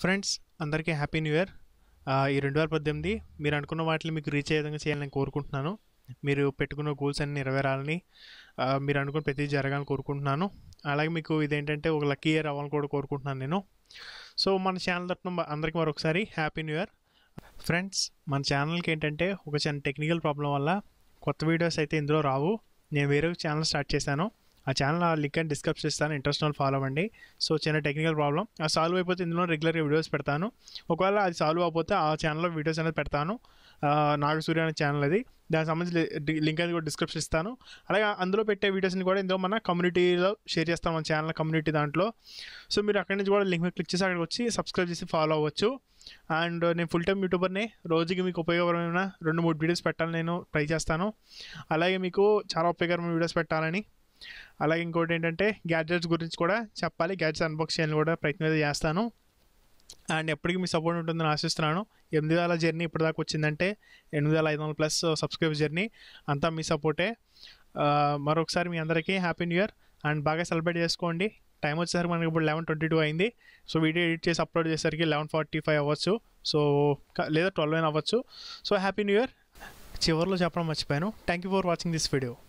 friends అందరికీ happy new year ఈ రెండు వేల పద్దెనిమిది మీరు అనుకున్న వాటిని మీకు రీచ్ అయ్యే విధంగా చేయాలని కోరుకుంటున్నాను మీరు పెట్టుకున్న గోల్స్ అన్ని నెరవేరాలని ఆ, మీరు అనుకున్న ప్రతి జరగాలని కోరుకుంటున్నాను అలాగే మీకు ఇదేంటంటే ఒక లక్కీ ఇయర్ అవ్వాలని కూడా కోరుకుంటున్నాను నేను సో మన ఛానల్ తరఫున అందరికీ మరొకసారి హ్యాపీ న్యూ ఇయర్ ఫ్రెండ్స్ మన ఛానల్కి ఏంటంటే ఒక చిన్న టెక్నికల్ ప్రాబ్లం వల్ల కొత్త వీడియోస్ అయితే ఇందులో రావు నేను వేరే ఛానల్ స్టార్ట్ చేశాను ఆ ఛానల్ లింక్ అని డిస్క్రిప్షన్ ఇస్తాను ఇంట్రెస్ట్ వాళ్ళు ఫాలో అవ్వండి సో చిన్న టెక్నికల్ ప్రాబ్లం ఆ సాల్వ్ అయిపోతే ఇందులో రెగ్యులర్గా వీడియోస్ పెడతాను ఒకవేళ అది సాల్వ్ అయిపోతే ఆ ఛానల్లో వీడియోస్ అనేది పెడతాను ఆ, నాగసూర్య అనే ఛానల్ అది దానికి సంబంధించి లి- లింక్ అనేది కూడా డిస్క్రిప్షన్ ఇస్తాను అలాగే అందులో పెట్టే వీడియోస్ని కూడా ఇందులో మన కమ్యూనిటీలో షేర్ చేస్తాం మన ఛానల్ కమ్యూనిటీ దాంట్లో సో మీరు అక్కడి నుంచి కూడా లింక్ మీద క్లిక్ చేసి అక్కడికి వచ్చి సబ్స్క్రైబ్ చేసి ఫాలో అవ్వచ్చు అండ్ నేను ఫుల్ టైం యూట్యూబర్ని రోజుకి మీకు ఉపయోగకరమైన రెండు మూడు వీడియోస్ పెట్టాలని నేను ట్రై చేస్తాను అలాగే మీకు చాలా ఉపయోగకరమైన వీడియోస్ పెట్టాలని అలాగే ఇంకోటి ఏంటంటే గ్యాడ్జెట్స్ గురించి కూడా చెప్పాలి గ్యాడ్జెట్స్ అన్బాక్స్ చేయాలని కూడా ప్రయత్నం అయితే చేస్తాను అండ్ ఎప్పటికీ మీ సపోర్ట్ ఉంటుందని ఆశిస్తున్నాను ఎనిమిది వేల జర్నీ ఇప్పటిదాకా వచ్చిందంటే ఎనిమిది వేల ఐదు వందల ప్లస్ సబ్స్క్రైబ్ జర్నీ అంతా మీ సపోర్టే ఆ, మరొకసారి మీ అందరికీ హ్యాపీ న్యూ ఇయర్ అండ్ బాగా సెలబ్రేట్ చేసుకోండి టైం వచ్చేసరికి మనకి ఇప్పుడు లెవెన్ ట్వంటీ టూ అయింది సో వీడియో ఎడిట్ చేసి అప్లోడ్ చేసేసరికి లెవెన్ ఫార్టీ ఫైవ్ అవ్వచ్చు సో క- లేదా ట్వెల్వ్ అయినా అవ్వచ్చు సో హ్యాపీ న్యూ ఇయర్ చివరిలో చెప్పడం మర్చిపోయాను thank you for watching this video